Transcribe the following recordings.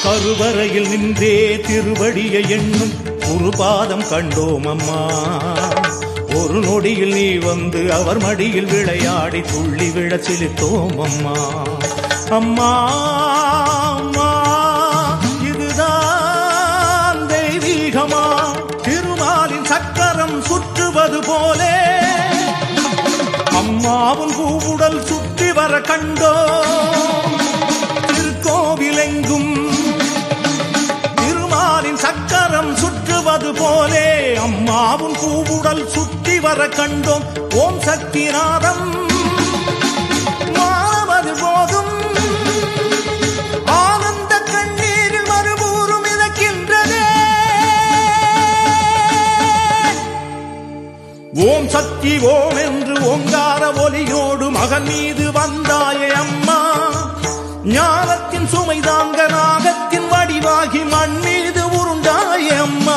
கருவறையில் நின்றே திருவடியை எண்ணும் ஒரு பாதம் கண்டோம் அம்மா ஒரு நொடியில் நீ வந்து அவர் மடியில் விளையாடி துள்ளி விழ சிலித்தோம் அம்மா அம்மா அம்மா இதுதான் தெய்வீகமா திருமாலின் சக்கரம் சுற்றுவது போலே அம்மாவும் பூவுடல் சுற்றி வர கண்டோ திருக்கோவிலெங்கும் திருமாலின் சக்கரம் சுற்றுவது போலே அம்மாவும் பூவுடல் சுற்றி வர கண்டோம் ஓம் சக்தி நாதம் மாவது போதும் ஆனந்த கண்ணீரில் மறுபூரும் மிதக்கின்றதே ஓம் சக்தி ஓம் என்று ஓங்கார ஒலியோடு மகன் மீது வந்தாயே அம்மா ஞானத்தின் சுமை தாங்க நாகத்தின் வடிவாகி மண் மீது உருண்டாயே அம்மா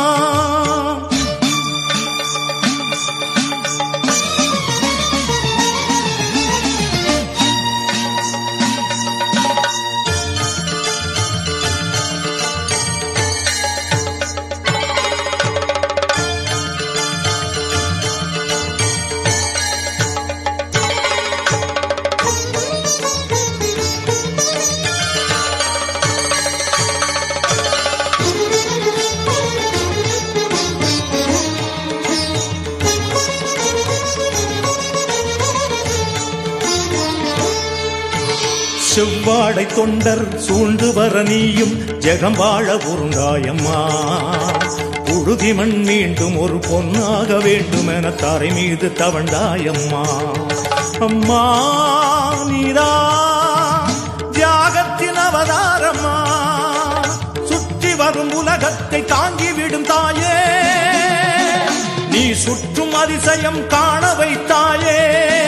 செவ்வாடை தொண்டர் சூழ்ந்து வர நீயும் ஜெகம் வாழ உருண்டாயம்மா உழுதி மண் மீண்டும் ஒரு பொன்னாக வேண்டும் என தரை மீது தவண்டாயம்மா அம்மா நீரா தியாகத்தின் அவதாரம்மா சுற்றி வரும் உலகத்தை தாங்கிவிடும் தாயே நீ சுற்றும் அதிசயம் காண வைத்தாயே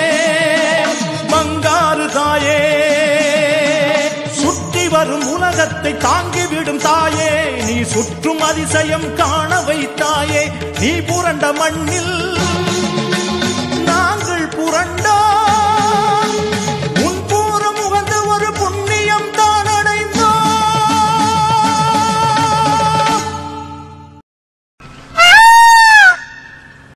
பங்காரு தாயே சுற்றி வரும் உலகத்தை தாங்கிவிடும் தாயே நீ சுற்றும் அதிசயம் காண வைத்தாயே நீ புரண்ட மண்ணில்